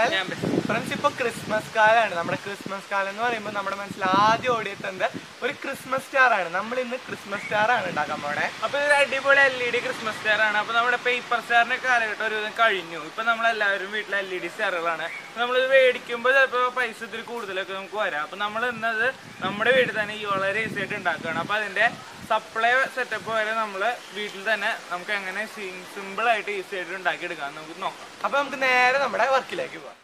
Channel friends ഇപ്പൊ Christmas കാലമാണ് നമ്മുടെ ക്രിസ്മസ് കാലം എന്ന് പറയുമ്പോൾ നമ്മുടെ മനസ്സിൽ ആദ്യം ഓടിയെത്തുന്നത് ഒരു ക്രിസ്മസ് സ്റ്റാർ ആണ് നമ്മൾ ഇന്ന് ക്രിസ്മസ് സ്റ്റാർ ആണ് ഉണ്ടാക്കാൻ പോണേ അപ്പൊ ഇതൊരു അടിപൊളി L E D Christmas star ആണ് അപ്പൊ നമ്മുടെ പേപ്പർ സ്റ്റാറിന്റെ കാലഘട്ടം ഒരു വിധം കഴിഞ്ഞു ഇപ്പൊ നമ്മൾ എല്ലാവരും വീട്ടിൽ എൽ ഇ ഡി സ്റ്റാറുകളാണ് നമ്മളിത് മേടിക്കുമ്പോൾ ചിലപ്പോൾ പൈസ ഇത്തിരി കൂടുതലൊക്കെ നമുക്ക് വരാം അപ്പൊ നമ്മൾ ഇന്നത് നമ്മുടെ വീട്ടിൽ തന്നെ ഈ വളരെ ഈസി ആയിട്ട് ഉണ്ടാക്കുകയാണ് അപ്പൊ അതിന്റെ സപ്ലൈ സെറ്റപ്പ് വരെ നമ്മൾ വീട്ടിൽ തന്നെ നമുക്ക് എങ്ങനെ സിമ്പിൾ ആയിട്ട് ഈസി ആയിട്ട് ഉണ്ടാക്കിയെടുക്കാം നമുക്ക് നോക്കാം അപ്പൊ നമുക്ക് നേരെ നമ്മുടെ വർക്കിലേക്ക് പോവാം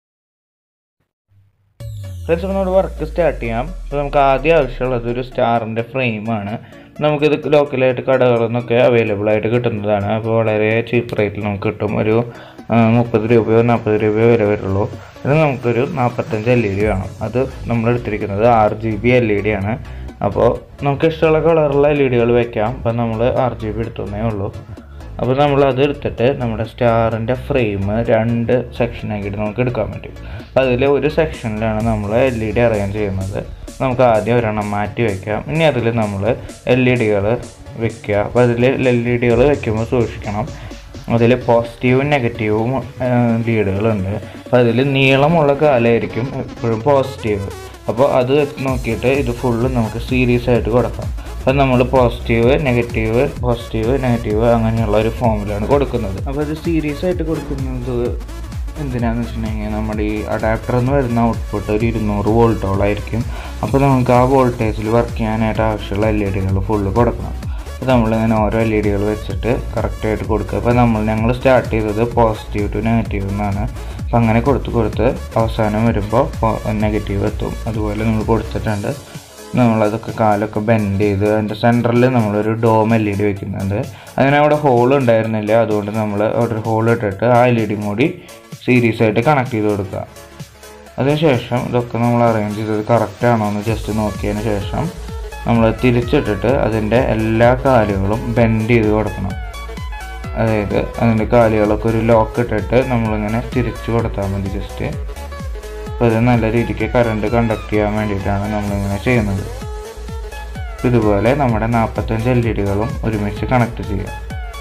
ഫ്രണ്ട്സ് അപ്പോൾ നമ്മുടെ വർക്ക് സ്റ്റാർട്ട് ചെയ്യാം അപ്പോൾ നമുക്ക് ആദ്യം ആവശ്യമുള്ളത് ഒരു സ്റ്റാറിൻ്റെ ഫ്രെയിമാണ് നമുക്കിത് ലോക്കലായിട്ട് കടകളിൽ നിന്നൊക്കെ അവൈലബിൾ ആയിട്ട് കിട്ടുന്നതാണ് അപ്പോൾ വളരെ ചീപ്പ് റേറ്റിൽ നമുക്ക് കിട്ടും ഒരു ആ, മുപ്പത് രൂപയോ നാൽപ്പത് രൂപയോ വില വരുള്ളൂ ഇത് നമുക്കൊരു നാൽപ്പത്തഞ്ച് എൽ ഇ ഡി വേണം അത് നമ്മൾ എടുത്തിരിക്കുന്നത് ആറ് G B L E D ആണ് അപ്പോൾ നമുക്ക് ഇഷ്ടമുള്ള കളറുള്ള എൽ ഇ ഡികൾ വെക്കാം അപ്പം നമ്മൾ ആറ് ജി ബി എടുത്തേ ഉള്ളൂ അപ്പോൾ നമ്മൾ അത് എടുത്തിട്ട് നമ്മുടെ സ്റ്റാറിൻ്റെ ഫ്രെയിം രണ്ട് സെക്ഷനാക്കിയിട്ട് നമുക്ക് എടുക്കാൻ പറ്റും അപ്പോൾ അതിൽ ഒരു സെക്ഷനിലാണ് നമ്മൾ എൽ ഇ ഡി അറേഞ്ച് ചെയ്യുന്നത് നമുക്ക് ആദ്യം ഒരെണ്ണം മാറ്റി വയ്ക്കാം ഇനി അതിൽ നമ്മൾ എൽ ഇ ഡികൾ വെക്കുക അപ്പോൾ അതിൽ എൽ ഇ ഡികൾ വെക്കുമ്പോൾ സൂക്ഷിക്കണം അതിൽ പോസിറ്റീവും നെഗറ്റീവും ലീഡുകളുണ്ട് അപ്പോൾ അതിൽ നീളമുള്ള കാലമായിരിക്കും എപ്പോഴും പോസിറ്റീവ് അപ്പോൾ അത് വെച്ച് നോക്കിയിട്ട് ഇത് ഫുള്ള് നമുക്ക് സീരീസ് ആയിട്ട് കൊടുക്കാം അപ്പം നമ്മൾ പോസിറ്റീവ് നെഗറ്റീവ് പോസിറ്റീവ് നെഗറ്റീവ് അങ്ങനെയുള്ള ഒരു ഫോമിലാണ് കൊടുക്കുന്നത് അപ്പോൾ ഇത് സീരീസ് ആയിട്ട് കൊടുക്കുന്നത് എന്തിനാന്ന് വെച്ചിട്ടുണ്ടെങ്കിൽ നമ്മുടെ ഈ അഡാപ്റ്റർ എന്ന് വരുന്ന ഔട്ട്പുട്ട് ഒരു ഇരുന്നൂറ് വോൾട്ടോളായിരിക്കും അപ്പോൾ നമുക്ക് ആ വോൾട്ടേജിൽ വർക്ക് ചെയ്യാനായിട്ട് ആവശ്യമുള്ള എൽ ഇ ഡികൾ ഫുള്ള് കൊടുക്കണം അപ്പോൾ നമ്മളിങ്ങനെ ഓരോ എൽ ഇ ഡികൾ വെച്ചിട്ട് കറക്റ്റായിട്ട് കൊടുക്കുക അപ്പോൾ നമ്മൾ ഞങ്ങൾ സ്റ്റാർട്ട് ചെയ്തത് പോസിറ്റീവ് ടു നെഗറ്റീവ് എന്നാണ് അപ്പോൾ അങ്ങനെ കൊടുത്ത് കൊടുത്ത് അവസാനം വരുമ്പോൾ നെഗറ്റീവ് എത്തും അതുപോലെ നമ്മൾ കൊടുത്തിട്ടുണ്ട് നമ്മളതൊക്കെ കാലൊക്കെ ബെൻഡ് ചെയ്ത് അതിൻ്റെ സെൻറ്ററിൽ നമ്മളൊരു ഡോം എൽ ഇ ഡി വെക്കുന്നുണ്ട് അതിന് അവിടെ ഹോൾ ഉണ്ടായിരുന്നില്ല അതുകൊണ്ട് നമ്മൾ അവിടെ ഒരു ഹോൾ ഇട്ടിട്ട് ആ എൽ ഇ ഡിയും കൂടി സീരീസ് ആയിട്ട് കണക്ട് ചെയ്ത് കൊടുക്കുക അതിനുശേഷം ഇതൊക്കെ നമ്മൾ അറേഞ്ച് ചെയ്തത് കറക്റ്റ് ആണോ എന്ന് ജസ്റ്റ് നോക്കിയതിന് ശേഷം നമ്മൾ തിരിച്ചിട്ടിട്ട് അതിൻ്റെ എല്ലാ കാലുകളും ബെൻഡ് ചെയ്ത് കൊടുക്കണം അതായത് അതിൻ്റെ കാലുകളൊക്കെ ഒരു ലോക്ക് ഇട്ടിട്ട് നമ്മളിങ്ങനെ തിരിച്ചു കൊടുത്താൽ മതി ജസ്റ്റ് അപ്പോൾ ഇത് നല്ല രീതിക്ക് കറണ്ട് കണ്ടക്ട് ചെയ്യാൻ വേണ്ടിയിട്ടാണ് നമ്മളിങ്ങനെ ചെയ്യുന്നത് ഇതുപോലെ നമ്മുടെ നാൽപ്പത്തഞ്ച് എൽ ഇ ഡികളും ഒരുമിച്ച് കണക്ട് ചെയ്യാം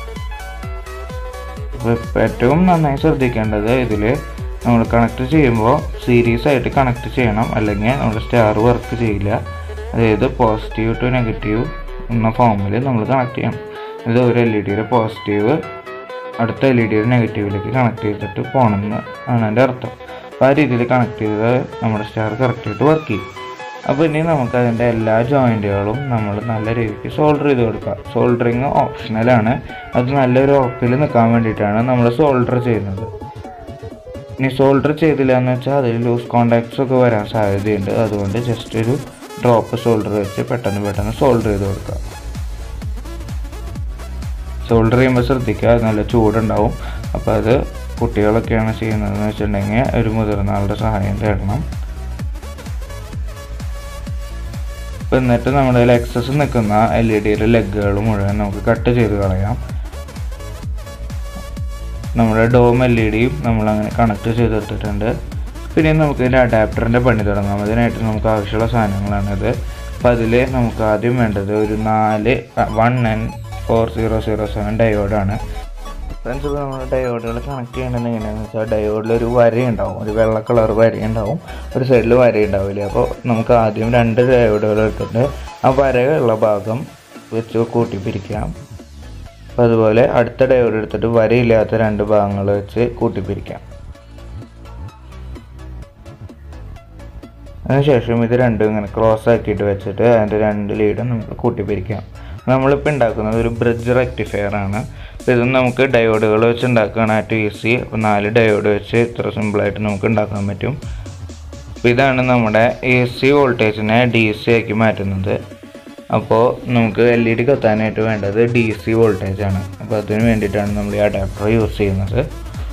അപ്പോൾ ഇപ്പം ഏറ്റവും നന്നായി ശ്രദ്ധിക്കേണ്ടത് ഇതിൽ നമ്മൾ കണക്ട് ചെയ്യുമ്പോൾ സീരീസ് ആയിട്ട് കണക്ട് ചെയ്യണം അല്ലെങ്കിൽ നമ്മുടെ സ്റ്റാർ വർക്ക് ചെയ്യില്ല അതായത് പോസിറ്റീവ് ടു നെഗറ്റീവ് എന്ന ഫോമിൽ നമ്മൾ കണക്ട് ചെയ്യണം ഇത് ഒരു എൽ ഇ ഡിയുടെ പോസിറ്റീവ് അടുത്ത എൽ ഇ ഡിയുടെ നെഗറ്റീവിലേക്ക് കണക്ട് ചെയ്തിട്ട് പോകണമെന്ന് ആണ് എൻ്റെ അർത്ഥം അപ്പോൾ ആ രീതിയിൽ കണക്ട് ചെയ്ത് നമ്മുടെ സ്റ്റാർ കറക്റ്റായിട്ട് വർക്ക് ചെയ്യും അപ്പോൾ ഇനി നമുക്ക് അതിൻ്റെ എല്ലാ ജോയിൻറ്റുകളും നമ്മൾ നല്ല രീതിക്ക് സോൾഡർ ചെയ്ത് കൊടുക്കുക സോൾഡറിങ് ഓപ്ഷണലാണ് അത് നല്ലൊരു ഉറപ്പിൽ നിൽക്കാൻ വേണ്ടിയിട്ടാണ് നമ്മൾ സോൾഡർ ചെയ്യുന്നത് ഇനി സോൾഡർ ചെയ്തില്ല എന്ന് വെച്ചാൽ അതിൽ ലൂസ് കോണ്ടാക്ട്സ് ഒക്കെ വരാൻ സാധ്യതയുണ്ട് അതുകൊണ്ട് ജസ്റ്റ് ഒരു ഡ്രോപ്പ് സോൾഡർ വെച്ച് പെട്ടെന്ന് പെട്ടെന്ന് സോൾഡർ ചെയ്ത് കൊടുക്കുക സോൾഡർ ചെയ്യുമ്പോൾ ശ്രദ്ധിക്കുക അത് നല്ല ചൂടുണ്ടാവും അപ്പോൾ അത് കുട്ടികളൊക്കെയാണ് ചെയ്യുന്നതെന്ന് വെച്ചിട്ടുണ്ടെങ്കിൽ ഒരു മുതിർന്ന ആളുടെ സഹായം തേടണം അപ്പോൾ എന്നിട്ട് നമ്മുടെ എക്സസ് നിൽക്കുന്ന എൽ ഇ ഡിയിലെ ലെഗുകൾ മുഴുവൻ നമുക്ക് കട്ട് ചെയ്ത് കളയാം നമ്മുടെ ഡോം എൽ ഇ ഡിയും നമ്മളങ്ങനെ കണക്ട് ചെയ്തെടുത്തിട്ടുണ്ട് പിന്നെ നമുക്ക് ഇതിൻ്റെ അഡാപ്റ്ററിൻ്റെ പണി തുടങ്ങാം അതിനായിട്ട് നമുക്ക് ആവശ്യമുള്ള സാധനങ്ങളാണിത് അപ്പോൾ അതിൽ നമുക്ക് ആദ്യം വേണ്ടത് ഒരു നാല് one N four zero zero seven ഡയോഡാണ് ഫ്രണ്ട്സ് ഇപ്പോൾ നമ്മൾ ഡയോഡുകൾ കണക്ട് ചെയ്യേണ്ടത് എങ്ങനെയാണെന്ന് വെച്ചാൽ ഡയോഡിൽ ഒരു വരയുണ്ടാവും ഒരു വെള്ള കളർ വരയുണ്ടാവും ഒരു സൈഡിൽ വരയുണ്ടാവില്ല അപ്പോൾ നമുക്ക് ആദ്യം രണ്ട് ഡയോഡുകൾ എടുത്തിട്ട് ആ വരയുള്ള ഭാഗം വെച്ച് കൂട്ടി പിരിക്കാം അപ്പോൾ അതുപോലെ അടുത്ത ഡയോഡ് എടുത്തിട്ട് വരയില്ലാത്ത രണ്ട് ഭാഗങ്ങൾ വെച്ച് കൂട്ടിപ്പിരിക്കാം അതിനുശേഷം ഇത് രണ്ടും ഇങ്ങനെ ക്രോസ് ആക്കിയിട്ട് വെച്ചിട്ട് അതിൻ്റെ രണ്ട് ലീഡും നമുക്ക് കൂട്ടിപ്പിരിക്കാം നമ്മളിപ്പോൾ ഉണ്ടാക്കുന്നത് ഒരു ബ്രിഡ്ജ് റെക്ടിഫയർ ആണ് അപ്പോൾ ഇത് നമുക്ക് ഡയോഡുകൾ വെച്ച് ഉണ്ടാക്കുകയാണ് ഏറ്റവും ഈസി അപ്പോൾ നാല് ഡയോഡ് വെച്ച് ഇത്ര സിമ്പിളായിട്ട് നമുക്ക് ഉണ്ടാക്കാൻ പറ്റും അപ്പോൾ ഇതാണ് നമ്മുടെ എ സി വോൾട്ടേജിനെ ഡി സി ആക്കി മാറ്റുന്നത് അപ്പോൾ നമുക്ക് എൽ ഇ ഡി കത്താനായിട്ട് വേണ്ടത് ഡി സി വോൾട്ടേജ് ആണ് അപ്പോൾ അതിന് വേണ്ടിയിട്ടാണ് നമ്മൾ ഈ അഡാപ്റ്റർ യൂസ് ചെയ്യുന്നത്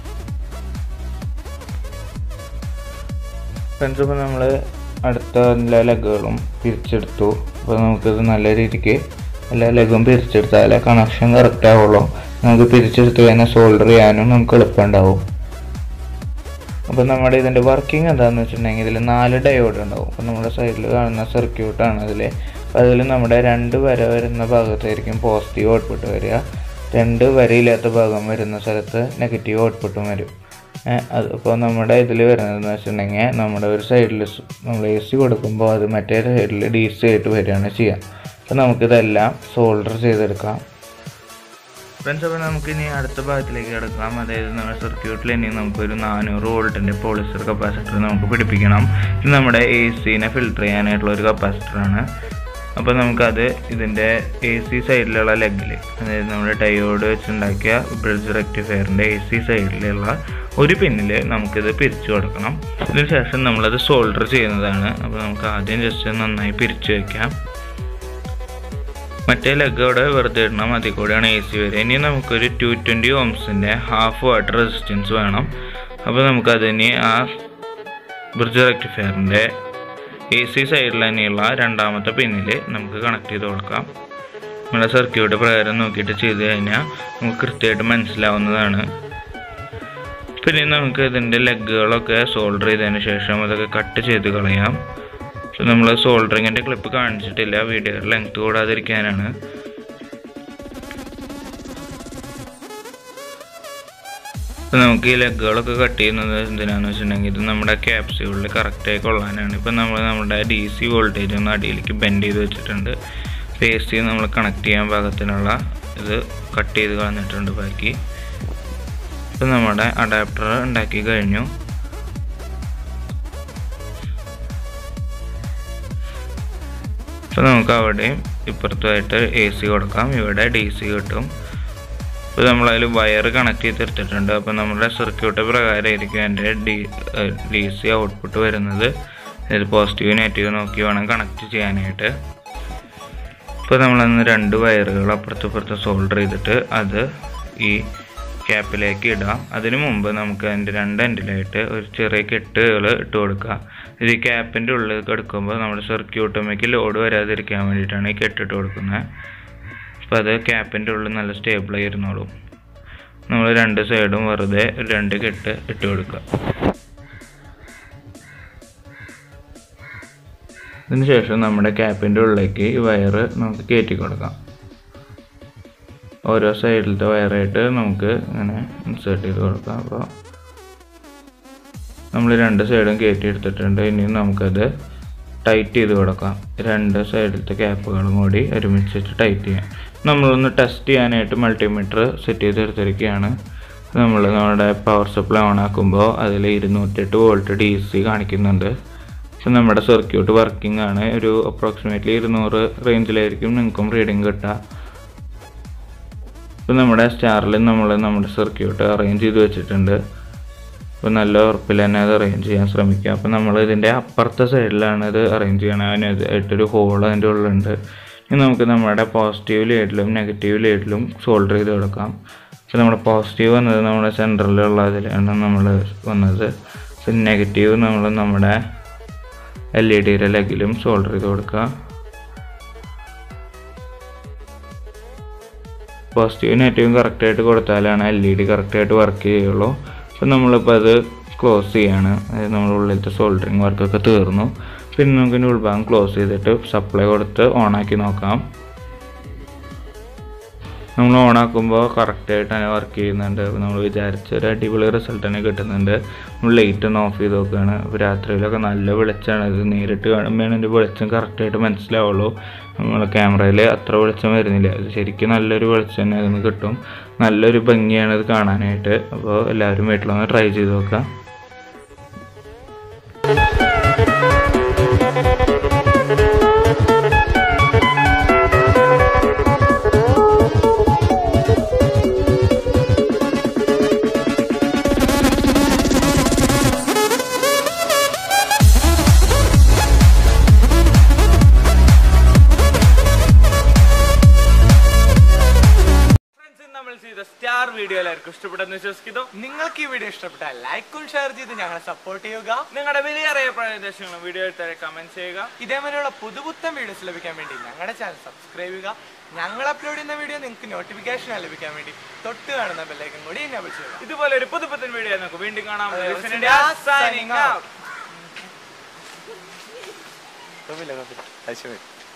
ഫ്രണ്ട്സ് ഇപ്പോൾ നമ്മൾ അടുത്ത എല്ലാ ലെഗുകളും പിരിച്ചെടുത്തു അപ്പോൾ നമുക്കിത് നല്ല രീതിക്ക് എല്ലാ ലെഗും പിരിച്ചെടുത്താലേ കണക്ഷൻ കറക്റ്റ് ആവുള്ളൂ നമുക്ക് പിരിച്ചെടുത്ത് കഴിഞ്ഞാൽ സോൾഡർ ചെയ്യാനും നമുക്ക് എളുപ്പമുണ്ടാവും അപ്പോൾ നമ്മുടെ ഇതിൻ്റെ വർക്കിംഗ് എന്താണെന്ന് വെച്ചിട്ടുണ്ടെങ്കിൽ ഇതിൽ നാല് ഡയോഡ് ഉണ്ടാവും അപ്പോൾ നമ്മുടെ സൈഡിൽ കാണുന്ന സർക്യൂട്ടാണ് അതിൽ അപ്പോൾ അതിൽ നമ്മുടെ രണ്ട് വര വരുന്ന ഭാഗത്തായിരിക്കും പോസിറ്റീവ് ഔട്ട്പുട്ട് വരിക രണ്ട് വരയില്ലാത്ത ഭാഗം വരുന്ന സ്ഥലത്ത് നെഗറ്റീവ് ഔട്ട്പുട്ടും വരും അപ്പോൾ നമ്മുടെ ഇതിൽ വരുന്നതെന്ന് വെച്ചിട്ടുണ്ടെങ്കിൽ നമ്മുടെ ഒരു സൈഡിൽ നമ്മൾ എ സി കൊടുക്കുമ്പോൾ അത് മറ്റേ സൈഡിൽ ഡി സി ആയിട്ട് വരികയാണ് ചെയ്യുക അപ്പോൾ നമുക്കിതെല്ലാം സോൾഡർ ചെയ്തെടുക്കാം ഫ്രണ്ട്സ് അപ്പോൾ നമുക്ക് ഇനി അടുത്ത ഭാഗത്തിലേക്ക് കിടക്കാം അതായത് നമ്മുടെ സർക്യൂട്ടിൽ ഇനി നമുക്കൊരു നാനൂറ് വോൾട്ടിൻ്റെ പോളിസ്റ്റർ കപ്പാസിറ്റർ നമുക്ക് പിടിപ്പിക്കണം ഇത് നമ്മുടെ എ സിനെ ഫിൽട്ടർ ചെയ്യാനായിട്ടുള്ള ഒരു കപ്പാസിറ്ററാണ് അപ്പോൾ നമുക്കത് ഇതിൻ്റെ എ സി സൈഡിലുള്ള ലെഗിൽ അതായത് നമ്മുടെ ടയോഡ് വെച്ചുണ്ടാക്കിയ ബ്രിഡ്ജ് റെക്ടിഫയറിൻ്റെ എ സി സൈഡിലുള്ള ഒരു പിന്നിൽ നമുക്കിത് പിരിച്ചു കൊടുക്കണം ഇതിന് ശേഷം നമ്മളത് സോൾഡർ ചെയ്യുന്നതാണ് അപ്പോൾ നമുക്ക് ആദ്യം ജസ്റ്റ് നന്നായി പിരിച്ചു വയ്ക്കാം മറ്റേ ലെഗ് അവിടെ വെറുതെ ഇടണം അതിൽ കൂടെയാണ് എ സി വരിക ഇനി നമുക്കൊരു ടു ട്വൻറ്റി ഓംസിൻ്റെ ഹാഫ് വാട്ട് റെസിസ്റ്റൻസ് വേണം അപ്പോൾ നമുക്കതിന് ആ ബ്രിഡ്ജ് റെക്ടിഫയറിൻ്റെ എ സി സൈഡിൽ തന്നെയുള്ള രണ്ടാമത്തെ പിന്നിൽ നമുക്ക് കണക്ട് ചെയ്ത് കൊടുക്കാം നമ്മുടെ സർക്യൂട്ട് പ്രകാരം നോക്കിയിട്ട് ചെയ്ത് കഴിഞ്ഞാൽ നമുക്ക് കൃത്യമായിട്ട് മനസ്സിലാവുന്നതാണ് പിന്നെ നമുക്ക് ഇതിൻ്റെ ലെഗുകളൊക്കെ സോൾഡർ ചെയ്തതിന് ശേഷം അതൊക്കെ കട്ട് ചെയ്ത് കളയാം നമ്മൾ സോൾഡറിങ്ങിൻ്റെ ക്ലിപ്പ് കാണിച്ചിട്ടില്ല വീഡിയോയുടെ ലെങ്ത് കൂടാതിരിക്കാനാണ് ഇപ്പം നമുക്ക് ഈ ലെഗുകളൊക്കെ കട്ട് ചെയ്യുന്നത് എന്തിനാണെന്ന് വെച്ചിട്ടുണ്ടെങ്കിൽ ഇത് നമ്മുടെ ക്യാപ്സ്യൂളിൽ കറക്റ്റായി കൊള്ളാനാണ് ഇപ്പം നമ്മൾ നമ്മുടെ ഡി സി വോൾട്ടേജ് ഒന്ന് അടിയിലേക്ക് ബെൻഡ് ചെയ്ത് വെച്ചിട്ടുണ്ട് എ സി നമ്മൾ കണക്ട് ചെയ്യാൻ പാകത്തിനുള്ള ഇത് കട്ട് ചെയ്ത് കളഞ്ഞിട്ടുണ്ട് ബാക്കി ഇപ്പം നമ്മുടെ അഡാപ്റ്റർ ഉണ്ടാക്കി കഴിഞ്ഞു അപ്പോൾ നമുക്ക് അവിടെയും ഇപ്പുറത്തുമായിട്ട് എ സി കൊടുക്കാം ഇവിടെ ഡി സി കിട്ടും ഇപ്പോൾ നമ്മളതിൽ വയർ കണക്ട് ചെയ്തെടുത്തിട്ടുണ്ട് അപ്പോൾ നമ്മുടെ സർക്യൂട്ട് പ്രകാരമായിരിക്കും എൻ്റെ ഡി ഡി സി ഔട്ട്പുട്ട് വരുന്നത് ഇത് പോസിറ്റീവ് നെഗറ്റീവ് നോക്കി വേണം കണക്ട് ചെയ്യാനായിട്ട് ഇപ്പോൾ നമ്മളന്ന് രണ്ട് വയറുകൾ അപ്പുറത്തും ഇപ്പുറത്തും സോൾഡർ ചെയ്തിട്ട് അത് ഈ ക്യാപ്പിലേക്ക് ഇടാം അതിനു മുമ്പ് നമുക്ക് അതിൻ്റെ രണ്ട് എൻഡിലായിട്ട് ഒരു ചെറിയ കെട്ടുകൾ ഇട്ട് കൊടുക്കാം ഇത് ഈ ക്യാപ്പിൻ്റെ ഉള്ളിൽ എടുക്കുമ്പോൾ നമ്മുടെ സർക്യൂട്ടുമ്മയ്ക്ക് ലോഡ് വരാതിരിക്കാൻ വേണ്ടിയിട്ടാണ് ഈ കെട്ടിട്ട് കൊടുക്കുന്നത് അപ്പോൾ അത് ക്യാപ്പിൻ്റെ ഉള്ളിൽ നല്ല സ്റ്റേബിളായി ഇരുന്നോളും നമ്മൾ രണ്ട് സൈഡും വെറുതെ രണ്ട് കെട്ട് ഇട്ട് കൊടുക്കുക അതിന് ശേഷം നമ്മുടെ ക്യാപ്പിൻ്റെ ഉള്ളിലേക്ക് ഈ വയറ് നമുക്ക് കയറ്റി കൊടുക്കാം ഓരോ സൈഡിലത്തെ വയറായിട്ട് നമുക്ക് ഇങ്ങനെ ഇൻസേർട്ട് ചെയ്ത് കൊടുക്കാം അപ്പോൾ നമ്മൾ രണ്ട് സൈഡും കയറ്റി എടുത്തിട്ടുണ്ട് ഇനി നമുക്കത് ടൈറ്റ് ചെയ്ത് കൊടുക്കാം രണ്ട് സൈഡിലത്തെ ക്യാപ്പുകളും കൂടി ഒരുമിച്ചിട്ട് ടൈറ്റ് ചെയ്യാം നമ്മളൊന്ന് ടെസ്റ്റ് ചെയ്യാനായിട്ട് മൾട്ടിമീറ്റർ സെറ്റ് ചെയ്തെടുത്തിരിക്കുകയാണ് നമ്മൾ നമ്മുടെ പവർ സപ്ലൈ ഓൺ ആക്കുമ്പോൾ അതിൽ ഇരുന്നൂറ്റെട്ട് വോൾട്ട് ഡി സി കാണിക്കുന്നുണ്ട് പക്ഷെ നമ്മുടെ സർക്യൂട്ട് വർക്കിംഗ് ആണ് ഒരു അപ്രോക്സിമേറ്റ്ലി ഇരുന്നൂറ് റേഞ്ചിലായിരിക്കും നിങ്ങൾക്കും റീഡിങ് കിട്ടുക ഇപ്പോൾ നമ്മുടെ സ്റ്റാറിൽ നമ്മൾ നമ്മുടെ സർക്യൂട്ട് അറേഞ്ച് ചെയ്ത് വെച്ചിട്ടുണ്ട് അപ്പോൾ നല്ല ഉറപ്പിൽ തന്നെ അത് അറേഞ്ച് ചെയ്യാൻ ശ്രമിക്കുക അപ്പോൾ നമ്മൾ ഇതിൻ്റെ അപ്പുറത്തെ സൈഡിലാണ് ഇത് അറേഞ്ച് ചെയ്യണം അതിനായിട്ടൊരു ഹോൾ അതിൻ്റെ ഉള്ളിലുണ്ട് ഇനി നമുക്ക് നമ്മുടെ പോസിറ്റീവ് ലീഡിലും നെഗറ്റീവ് ലീഡിലും സോൾഡർ ചെയ്ത് കൊടുക്കാം അപ്പോൾ നമ്മുടെ പോസിറ്റീവ് വന്നത് നമ്മുടെ സെൻറ്ററിലുള്ള അതിലാണ് നമ്മൾ വന്നത് പിന്നെ നെഗറ്റീവ് നമ്മൾ നമ്മുടെ എൽ ഇ ഡിയുടെ ലെഗിലും സോൾഡർ ചെയ്ത് കൊടുക്കുക പോസിറ്റീവ് നെഗറ്റീവും കറക്റ്റായിട്ട് കൊടുത്താലാണ് എൽ ഇ ഡി കറക്റ്റായിട്ട് വർക്ക് ചെയ്യുള്ളൂ അപ്പം നമ്മളിപ്പോൾ അത് ക്ലോസ് ചെയ്യാണ് അതായത് നമ്മുടെ ഉള്ളിലത്തെ സോൾഡറിങ് വർക്കൊക്കെ തീർന്നു പിന്നെ നമുക്ക് ഇതിൻ്റെ ഉൾഭാഗം ക്ലോസ് ചെയ്തിട്ട് സപ്ലൈ കൊടുത്ത് ഓണാക്കി നോക്കാം നമ്മൾ ഓണാക്കുമ്പോൾ കറക്റ്റായിട്ട് തന്നെ വർക്ക് ചെയ്യുന്നുണ്ട് നമ്മൾ വിചാരിച്ച ഒരു അടിപൊളി റിസൾട്ട് തന്നെ കിട്ടുന്നുണ്ട് നമ്മൾ ലൈറ്റ് ഒന്ന് ഓഫ് ചെയ്ത് നോക്കുകയാണ് അപ്പോൾ രാത്രിയിലൊക്കെ നല്ല വെളിച്ചമാണ് ഇത് നേരിട്ട് കാണുമ്പോഴാണ് ഇതിൻ്റെ വെളിച്ചം കറക്റ്റായിട്ട് മനസ്സിലാവുള്ളൂ നമ്മൾ ക്യാമറയിൽ അത്ര വെളിച്ചം വരുന്നില്ല ഇത് ശരിക്കും നല്ലൊരു വെളിച്ചം തന്നെ അതിന് കിട്ടും നല്ലൊരു ഭംഗിയാണ് ഇത് കാണാനായിട്ട് അപ്പോൾ എല്ലാവരും വീട്ടിലൊന്ന് ട്രൈ ചെയ്ത് നോക്കാം ഫ്രണ്ട്സ് ഇന്ന് നമ്മൾ ചെയ്ത സ്റ്റാർ വീഡിയോ എല്ലാവർക്കും ഇഷ്ടപ്പെട്ടെന്ന് വിശ്വസിക്കുന്നു നിങ്ങൾക്ക് ഈ വീഡിയോ ഇഷ്ടപ്പെട്ടാൽ ലൈക്കും ഷെയർ ചെയ്ത് ഞങ്ങളെ സപ്പോർട്ട് ചെയ്യുക നിങ്ങളുടെ വിലയേറിയ നിർദ്ദേശങ്ങളും വീഡിയോ താഴെ കമന്റ് ചെയ്യുക ഇതേപോലെയുള്ള പുതുപുത്തൻ വീഡിയോസ് ലഭിക്കാൻ വേണ്ടി ഞങ്ങളുടെ ചാനൽ സബ്സ്ക്രൈബ് ചെയ്യുക ഞങ്ങൾ അപ്ലോഡ് ചെയ്യുന്ന വീഡിയോ നിങ്ങൾക്ക് നോട്ടിഫിക്കേഷൻ ലഭിക്കാൻ വേണ്ടി തൊട്ട് കാണുന്ന ബെല്ലൈക്കൻ കൂടി എന്നെ ചെയ്യുക ഇതുപോലെ ഒരു പുതു പുത്തൻ വീഡിയോ നമുക്ക് വീണ്ടും കാണാം അതെ, Listen India India signing signing out. out. കുഴപ്പമില്ല കുഴപ്പമില്ല അയച്ചു